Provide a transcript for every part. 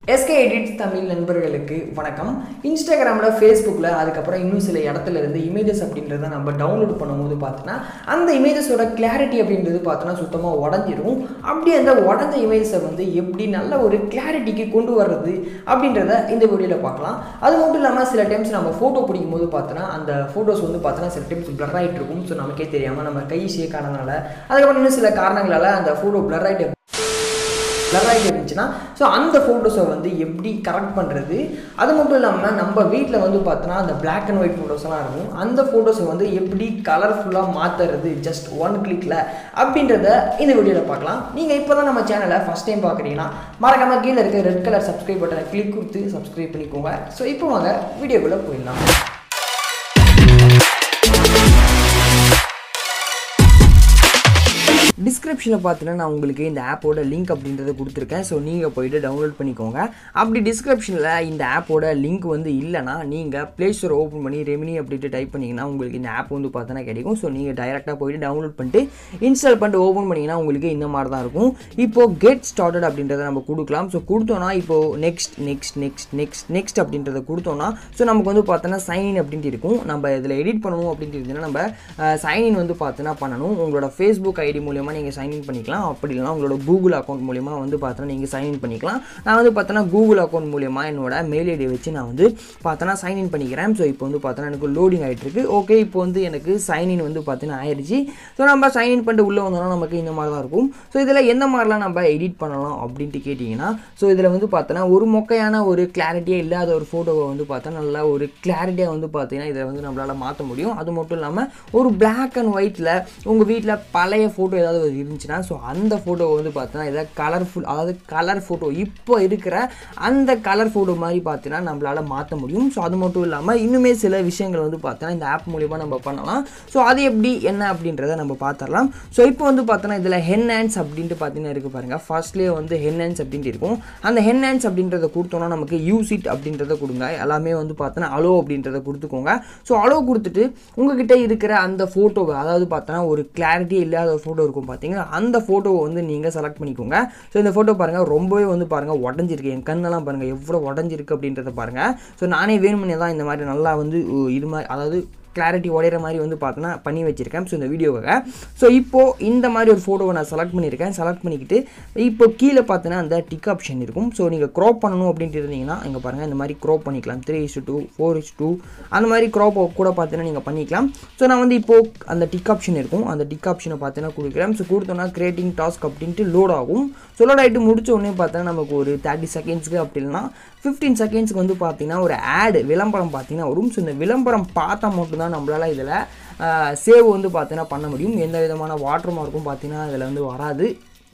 SK edit Tamil நண்பர்களுக்கு வணக்கம் இன்ஸ்டாகிராமில் ஃபேஸ்புக்கில் அதுக்கப்புறம் இன்னும் சில இடத்துல இருந்து இமேஜஸ் அப்படின்றத நம்ம டவுன்லோட் பண்ணும்போது பார்த்தோன்னா அந்த இமேஜஸோட கிளாரிட்டி அப்படின்றது பார்த்தோன்னா சுத்தமாக உடஞ்சிரும் அப்படி அந்த உடஞ்ச இமேஜஸை வந்து எப்படி நல்ல ஒரு கிளாரிட்டிக்கு கொண்டு வர்றது அப்படின்றத இந்த வீடியோவில் பார்க்கலாம் அது மட்டும் இல்லாமல் சில டைம்ஸ் நம்ம ஃபோட்டோ பிடிக்கும் போது பார்த்தோன்னா அந்த ஃபோட்டோஸ் வந்து பார்த்தோன்னா சில டைம்ஸ் பிளர் ஆகிட்டு இருக்கும் ஸோ நமக்கே தெரியாமல் நம்ம கை ஷேக் ஆனதுனால அதுக்கப்புறம் இன்னும் சில காரணங்களால் அந்த ஃபோட்டோ பிளர் ஆகிட்டு பிளர் ஆகிட்டு இருந்துச்சுன்னா ஸோ அந்த ஃபோட்டோஸை வந்து எப்படி கரெக்ட் பண்ணுறது அது மட்டும் இல்லாமல் நம்ம வீட்டில் வந்து பார்த்தோன்னா அந்த பிளாக் அண்ட் ஒயிட் ஃபோட்டோஸ்லாம் இருக்கும் அந்த ஃபோட்டோஸை வந்து எப்படி கலர்ஃபுல்லாக மாற்றுறது ஜஸ்ட் ஒன் கிளிக்கில் அப்படின்றத இந்த வீடியோவில் பார்க்கலாம் நீங்கள் இப்போ தான் நம்ம சேனலை ஃபஸ்ட் டைம் பார்க்குறீங்கன்னா மறக்காம கீழே இருக்க ரெட் கலர் சப்ஸ்கிரைப் பட்டனை கிளிக் கொடுத்து சப்ஸ்கிரைப் பண்ணிக்கோங்க ஸோ இப்போ வாங்க வீடியோக்குள்ளே போயிடலாம் டிஸ்கிரிப்ஷனில் பார்த்தீங்கன்னா நான் உங்களுக்கு இந்த ஆப்போட லிங்க் அப்படின்றத கொடுத்துருக்கேன் ஸோ நீங்கள் போயிட்டு டவுன்லோட் பண்ணிக்கோங்க அப்படி டிஸ்கிரிப்ஷனில் இந்த ஆப்போட லிங்க் வந்து இல்லைனா நீங்கள் ப்ளே ஸ்டோர் ஓப்பன் பண்ணி ரெமினி அப்படின்ட்டு டைப் பண்ணிங்கன்னா உங்களுக்கு இந்த ஆப் வந்து பார்த்தோன்னா கிடைக்கும் ஸோ நீங்கள் டைரெக்டாக போயிட்டு டவுன்லோட் பண்ணிட்டு இன்ஸ்டால் பண்ணிட்டு ஓப்பன் பண்ணிங்கன்னா உங்களுக்கு இந்த மாதிரி தான் இருக்கும் இப்போது கெட் ஸ்டார்டட் அப்படின்றத நம்ம கொடுக்கலாம் ஸோ கொடுத்தோன்னா இப்போது next next next next next அப்படின்றத கொடுத்தோன்னா ஸோ நமக்கு வந்து பார்த்தோன்னா சைன்இன் அப்படின்ட்டு இருக்கும் நம்ம இதில் எடிட் பண்ணணும் அப்படின்ட்டு இருந்துச்சுன்னா நம்ம சைன்இன் வந்து பார்த்தோன்னா பண்ணணும் உங்களோட ஃபேஸ்புக் ஐடி மூலியமாக நீங்கள் சைன்இன் பண்ணிக்கலாம் அப்படி இல்லைனா உங்களோட கூகுள் அக்கௌண்ட் மூலியமா வந்து பார்த்தோன்னா நீங்கள் சைன்இன் பண்ணிக்கலாம் நான் வந்து பார்த்தோன்னா கூகுள் அக்கௌண்ட் மூலியமா என்னோட மெயில் ஐடியை வச்சு நான் வந்து பார்த்தோன்னா சைன்இன் பண்ணிக்கிறேன் ஸோ இப்போ வந்து பார்த்தோன்னா எனக்கு லோடிங் ஆகிட்டு இருக்கு ஓகே இப்போ வந்து எனக்கு சைன்இன் வந்து பார்த்தீங்கன்னா ஆயிடுச்சு ஸோ நம்ம சைன்இன் பண்ணிட்டு உள்ளே வந்தோம்னா நமக்கு இந்த மாதிரி தான் இருக்கும் ஸோ இதில் எந்த மாதிரிலாம் நம்ம எடிட் பண்ணலாம் அப்படின்ட்டு கேட்டிங்கன்னா ஸோ இதில் வந்து பார்த்தோன்னா ஒரு மொக்கையான ஒரு கிளாரிட்டியே இல்லாத ஒரு ஃபோட்டோவை வந்து பார்த்தா நல்லா ஒரு கிளாரிட்டியாக வந்து பார்த்தீங்கன்னா இதை வந்து நம்மளால் மாற்ற முடியும் அது மட்டும் இல்லாமல் ஒரு பிளாக் அண்ட் ஒயிட்டில் உங்கள் வீட்டில் பழைய ஃபோட்டோ ஏதாவது ஒரு இருந்துச்சுன்னா ஸோ அந்த ஃபோட்டோவை வந்து பார்த்தீங்கன்னா இதை கலர்ஃபுல் அதாவது கலர் ஃபோட்டோ இப்போ இருக்கிற அந்த கலர் ஃபோட்டோ மாதிரி பார்த்தீங்கன்னா நம்மளால் மாற்ற முடியும் ஸோ அது மட்டும் இல்லாமல் இன்னுமே சில விஷயங்கள் வந்து பார்த்தோன்னா இந்த ஆப் மூலிமா நம்ம பண்ணலாம் ஸோ அது எப்படி என்ன அப்படின்றத நம்ம பார்த்துடலாம் ஸோ இப்போ வந்து பார்த்தோன்னா இதில் ஹென்ஹான்ஸ் அப்படின்ட்டு பார்த்தீங்கன்னா இருக்குது பாருங்கள் ஃபர்ஸ்ட்லேயே வந்து ஹென்ஹான்ஸ் அப்படின்ட்டு இருக்கும் அந்த ஹென்ஹான்ஸ் அப்படின்றத கொடுத்தோன்னா நமக்கு யூஸ் இட் அப்படின்றத கொடுங்க எல்லாமே வந்து பார்த்தோன்னா அலோ அப்படின்றத கொடுத்துக்கோங்க ஸோ அலோ கொடுத்துட்டு உங்ககிட்ட இருக்கிற அந்த ஃபோட்டோவை அதாவது பார்த்தோன்னா ஒரு கிளாரிட்டி இல்லாத ஒரு ஃபோட்டோ இருக்கும் பார்த்தீங்கன்னா அந்த ஃபோட்டோவை வந்து நீங்கள் செலக்ட் பண்ணிக்கோங்க ஸோ இந்த ஃபோட்டோ பாருங்கள் ரொம்பவே வந்து பாருங்கள் உடஞ்சிருக்கு என் கண்ணெல்லாம் பாருங்கள் எவ்வளோ உடஞ்சிருக்கு அப்படின்றத பாருங்கள் ஸோ நானே வேணுமனே தான் இந்த மாதிரி நல்லா வந்து உ, இது மாதிரி அதாவது கிளாரிட்டி உடையிற மாதிரி வந்து பார்த்தோன்னா பண்ணி வச்சுருக்கேன் ஸோ இந்த வீடியோவை ஸோ இப்போது இந்த மாதிரி ஒரு ஃபோட்டோவை நான் செலக்ட் பண்ணியிருக்கேன் செலக்ட் பண்ணிக்கிட்டு இப்போ கீழே பார்த்தோன்னா அந்த டிக் ஆப்ஷன் இருக்கும் ஸோ நீங்கள் க்ரோப் பண்ணணும் அப்படின்ட்டு இருந்தீங்கன்னா இங்கே பாருங்கள் இந்த மாதிரி க்ரோப் பண்ணிக்கலாம் three is two four is two அந்த மாதிரி க்ரோப் கூட பார்த்தீங்கன்னா நீங்கள் பண்ணிக்கலாம் ஸோ நான் வந்து இப்போது அந்த டிக் ஆப்ஷன் இருக்கும் அந்த டிக் ஆப்ஷனை பார்த்தீங்கன்னா கொடுக்குறேன் ஸோ கொடுத்தோன்னா கிரியேட்டிங் டாஸ்க் அப்படின்ட்டு லோட் ஆகும் ஸோ லோட் ஆகிட்டு முடிச்ச உடனே பார்த்தோன்னா நமக்கு ஒரு தேர்ட்டி செகண்ட்ஸ்க்கு அப்படி இல்லைனா ஃபிஃப்டீன் செகண்ட்ஸ்க்கு வந்து பார்த்தீங்கன்னா ஒரு ஆடு விளம்பரம் பார்த்தீங்கன்னா வரும் ஸோ இந்த விளம்பரம் பார்த்தா மட்டும்தான் நம்மளால் இதில் சேவ் வந்து பார்த்தீங்கன்னா பண்ண முடியும் எந்த விதமான வாட்டர் மார்க்கும் பார்த்தீங்கன்னா இதில் வந்து வராது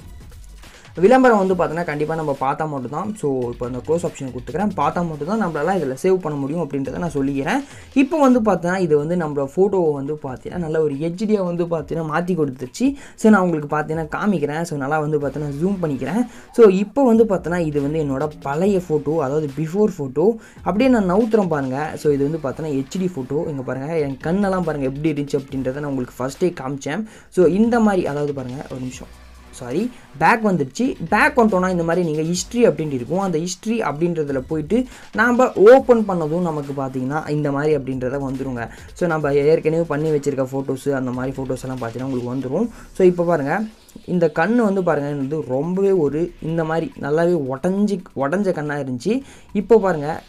விளம்பரம் வந்து பார்த்தோன்னா கண்டிப்பாக நம்ம பார்த்தா மட்டும்தான் ஸோ இப்போ அந்த க்ளோஸ் ஆப்ஷனை கொடுத்துக்கிறேன் பார்த்தா மட்டும்தான் நம்மளால இதில் சேவ் பண்ண முடியும் அப்படின்றத நான் சொல்லிக்கிறேன் இப்போ வந்து பார்த்தோன்னா இது வந்து நம்மளோட ஃபோட்டோவை வந்து பார்த்தீங்கன்னா நல்ல ஒரு ஹெச்டியாக வந்து பார்த்தீங்கன்னா மாற்றி கொடுத்துருச்சு ஸோ நான் உங்களுக்கு பார்த்தீங்கன்னா காமிக்கிறேன் ஸோ நல்லா வந்து பார்த்தீங்கன்னா ஜூம் பண்ணிக்கிறேன் ஸோ இப்போ வந்து பார்த்தோன்னா இது வந்து என்னோட பழைய ஃபோட்டோ அதாவது பிஃபோர் ஃபோட்டோ அப்படியே நான் நவுத்துறேன் பாருங்கள் ஸோ இது வந்து பார்த்தோன்னா ஹெச்டி ஃபோட்டோ இங்கே பாருங்கள் என் கண்ணெல்லாம் பாருங்கள் எப்படி இருந்துச்சு அப்படின்றத நான் உங்களுக்கு ஃபஸ்ட்டே காமிச்சேன் ஸோ இந்த மாதிரி அதாவது பாருங்கள் ஒரு நிமிஷம் சாரி பேக் வந்துடுச்சு பேக் வந்துட்டோன்னா இந்த மாதிரி நீங்கள் ஹிஸ்ட்ரி அப்படின்ட்டு இருக்கும் அந்த ஹிஸ்ட்ரி அப்படின்றதுல போயிட்டு நாம் ஓப்பன் பண்ணதும் நமக்கு பார்த்தீங்கன்னா இந்த மாதிரி அப்படின்றத வந்துருங்க ஸோ நம்ம ஏற்கனவே பண்ணி வச்சுருக்க ஃபோட்டோஸு அந்த மாதிரி ஃபோட்டோஸ் எல்லாம் பார்த்தீங்கன்னா உங்களுக்கு வந்துடும் ஸோ இப்போ பாருங்கள் இந்த கண் வந்து பாருங்கள் இது வந்து ரொம்பவே ஒரு இந்த மாதிரி நல்லாவே உடஞ்சி உடஞ்ச கண்ணாக இருந்துச்சு இப்போ பாருங்கள்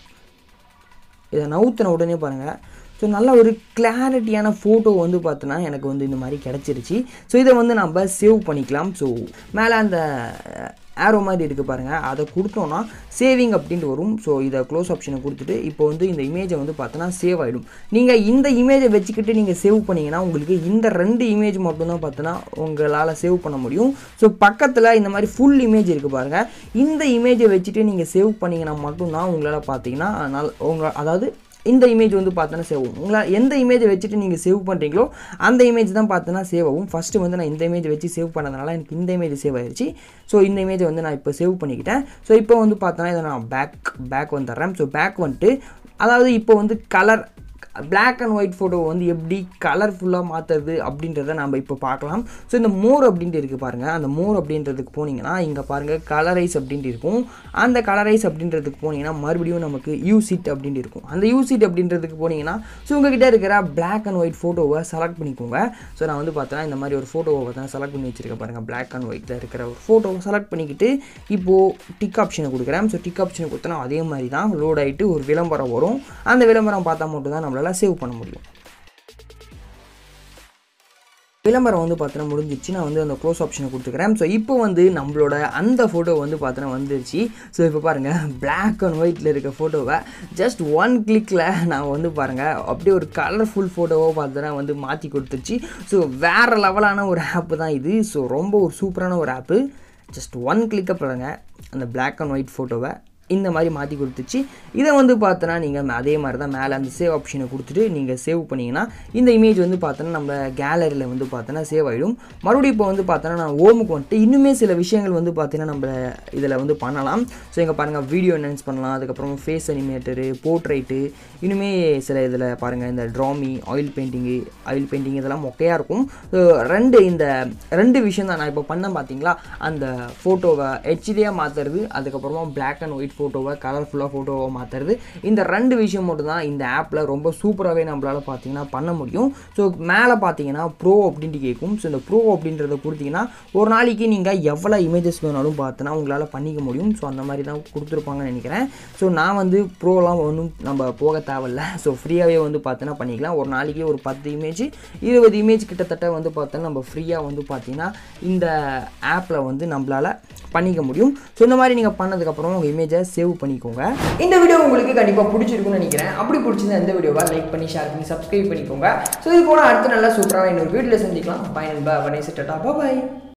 இதை நவுத்தின உடனே பாருங்கள் ஸோ நல்ல ஒரு கிளாரிட்டியான ஃபோட்டோ வந்து பார்த்தோன்னா எனக்கு வந்து இந்த மாதிரி கிடச்சிருச்சு ஸோ இதை வந்து நம்ம சேவ் பண்ணிக்கலாம் ஸோ மேலே அந்த ஆரோ மாதிரி இருக்குது பாருங்கள் அதை கொடுத்தோன்னா சேவிங் அப்படின்ட்டு வரும் ஸோ இதை க்ளோஸ் ஆப்ஷனை கொடுத்துட்டு இப்போ வந்து இந்த இமேஜை வந்து பார்த்தோன்னா சேவ் ஆகிடும் நீங்கள் இந்த இமேஜை வச்சுக்கிட்டு நீங்கள் சேவ் பண்ணிங்கன்னா உங்களுக்கு இந்த ரெண்டு இமேஜ் மட்டும்தான் பார்த்தோன்னா உங்களால் சேவ் பண்ண முடியும் ஸோ பக்கத்தில் இந்த மாதிரி ஃபுல் இமேஜ் இருக்குது பாருங்கள் இந்த இமேஜை வச்சுட்டு நீங்கள் சேவ் பண்ணிங்கன்னா மட்டும்தான் உங்களால் பார்த்தீங்கன்னா நல் உங்கள் அதாவது இந்த இமேஜ் வந்து பார்த்தோன்னா சேவ் ஆகும் உங்களை எந்த இமேஜை வச்சுட்டு நீங்கள் சேவ் பண்ணுறீங்களோ அந்த இமேஜ் தான் பார்த்தோன்னா சேவ் ஆகும் ஃபஸ்ட்டு வந்து நான் இந்த இமேஜ் வச்சு சேவ் பண்ணதுனால எனக்கு இந்த இமேஜ் சேவ் ஆயிடுச்சு ஸோ இந்த இமேஜை வந்து நான் இப்போ சேவ் பண்ணிக்கிட்டேன் ஸோ இப்போ வந்து பார்த்தோன்னா இதை நான் பேக் பேக் வந்துடுறேன் ஸோ பேக் வந்துட்டு அதாவது இப்போ வந்து கலர் பிளாக் அண்ட் ஒயிட் ஃபோட்டோவை வந்து எப்படி கலர்ஃபுல்லாக மாற்றுறது அப்படின்றத நம்ம இப்போ பார்க்கலாம் ஸோ இந்த மோர் அப்படின்ட்டு இருக்குது பாருங்கள் அந்த மோர் அப்படின்றதுக்கு போனீங்கன்னா இங்கே பாருங்கள் கலரைஸ் அப்படின்ட்டு இருக்கும் அந்த கலரைஸ் அப்படின்றதுக்கு போனீங்கன்னா மறுபடியும் நமக்கு யூசிட் அப்படின்ட்டு இருக்கும் அந்த யூசிட் அப்படின்றதுக்கு போனீங்கன்னா ஸோ உங்ககிட்ட இருக்கிற பிளாக் அண்ட் ஒயிட் ஃபோட்டோவை செலக்ட் பண்ணிக்கோங்க ஸோ நான் வந்து பார்த்தோன்னா இந்த மாதிரி ஒரு ஃபோட்டோவை பார்த்தா செலக்ட் பண்ணி வச்சிருக்கேன் பாருங்கள் பிளாக் அண்ட் ஒயிட்டில் இருக்கிற ஒரு ஃபோட்டோவை செலக்ட் பண்ணிக்கிட்டு இப்போது டிக் ஆப்ஷனை கொடுக்குறேன் ஸோ டிக் ஆப்ஷனை கொடுத்தனா அதே மாதிரி தான் லோட் ஆகிட்டு ஒரு விளம்பரம் வரும் அந்த விளம்பரம் பார்த்தா மட்டும் தான் நம்மளால் சேவ் பண்ண முடியும் விளம்பரம் வந்து பார்த்தோன்னா முடிஞ்சிச்சு நான் வந்து அந்த க்ளோஸ் ஆப்ஷனை கொடுத்துக்கிறேன் ஸோ இப்போ வந்து நம்மளோட அந்த ஃபோட்டோ வந்து பார்த்தோன்னா வந்துருச்சு ஸோ இப்போ பாருங்கள் பிளாக் அண்ட் ஒயிட்டில் இருக்க ஃபோட்டோவை ஜஸ்ட் ஒன் கிளிக்கில் நான் வந்து பாருங்கள் அப்படியே ஒரு கலர்ஃபுல் ஃபோட்டோவை பார்த்தோன்னா வந்து மாற்றி கொடுத்துருச்சு ஸோ வேறு லெவலான ஒரு ஆப்பு தான் இது ஸோ ரொம்ப ஒரு சூப்பரான ஒரு ஆப்பு ஜஸ்ட் ஒன் கிளிக்கை பாருங்கள் அந்த பிளாக் அண்ட் ஒயிட் ஃபோட்டோவை இந்த மாதிரி மாற்றி கொடுத்துச்சு இதை வந்து பார்த்தோன்னா நீங்கள் அதே மாதிரி தான் மேலே அந்த சேவ் ஆப்ஷனை கொடுத்துட்டு நீங்கள் சேவ் பண்ணிங்கன்னா இந்த இமேஜ் வந்து பார்த்தோன்னா நம்ம கேலரியில் வந்து பார்த்தோன்னா சேவ் ஆகிடும் மறுபடியும் இப்போ வந்து பார்த்தோன்னா நான் ஓமுக்கு வந்துட்டு இன்னுமே சில விஷயங்கள் வந்து பார்த்தீங்கன்னா நம்ம இதில் வந்து பண்ணலாம் ஸோ இங்கே பாருங்கள் வீடியோ என்ஹான்ஸ் பண்ணலாம் அதுக்கப்புறம் ஃபேஸ் அனிமேட்டரு போர்ட்ரைட்டு இன்னுமே சில இதில் பாருங்கள் இந்த ட்ராமி ஆயில் பெயிண்டிங்கு ஆயில் பெயிண்டிங் இதெல்லாம் மொக்கையாக இருக்கும் ஸோ ரெண்டு இந்த ரெண்டு விஷயம் தான் நான் இப்போ பண்ணேன் பார்த்தீங்களா அந்த ஃபோட்டோவை ஹெச்டியாக மாற்றுறது அதுக்கப்புறமா பிளாக் அண்ட் ஒயிட் ஃபோட்டோவை கலர்ஃபுல்லாக ஃபோட்டோவை மாற்றுறது இந்த ரெண்டு விஷயம் மட்டும் தான் இந்த ஆப்பில் ரொம்ப சூப்பராகவே நம்மளால் பார்த்தீங்கன்னா பண்ண முடியும் ஸோ மேலே பார்த்தீங்கன்னா ப்ரோ அப்படின்ட்டு கேட்கும் ஸோ இந்த ப்ரோ அப்படின்றத கொடுத்தீங்கன்னா ஒரு நாளைக்கு நீங்கள் எவ்வளோ இமேஜஸ் வேணாலும் பார்த்தோன்னா உங்களால் பண்ணிக்க முடியும் ஸோ அந்த மாதிரி தான் கொடுத்துருப்பாங்கன்னு நினைக்கிறேன் ஸோ நான் வந்து ப்ரோலாம் ஒன்றும் நம்ம போக தேவையில்ல ஸோ ஃப்ரீயாகவே வந்து பார்த்தோன்னா பண்ணிக்கலாம் ஒரு நாளைக்கு ஒரு பத்து இமேஜ் இருபது இமேஜ் கிட்டத்தட்ட வந்து பார்த்தோன்னா நம்ம ஃப்ரீயாக வந்து பார்த்தீங்கன்னா இந்த ஆப்பில் வந்து நம்மளால் பண்ணிக்க முடியும் ஸோ இந்த மாதிரி நீங்கள் பண்ணதுக்கப்புறம் உங்கள் இமேஜை சேவ் பண்ணிக்கோங்க இந்த வீடியோ உங்களுக்கு கண்டிப்பாக பிடிச்சிருக்குன்னு நினைக்கிறேன் அப்படி பிடிச்சிருந்தா இந்த வீடியோவை லைக் பண்ணி ஷேர் பண்ணி சப்ஸ்கிரைப் பண்ணிக்கோங்க ஸோ இது போல அடுத்த நல்ல சூப்பரான இன்னொரு வீடியோவில் சந்திக்கலாம் பை நண்பா வனேசி டாட்டா பாய்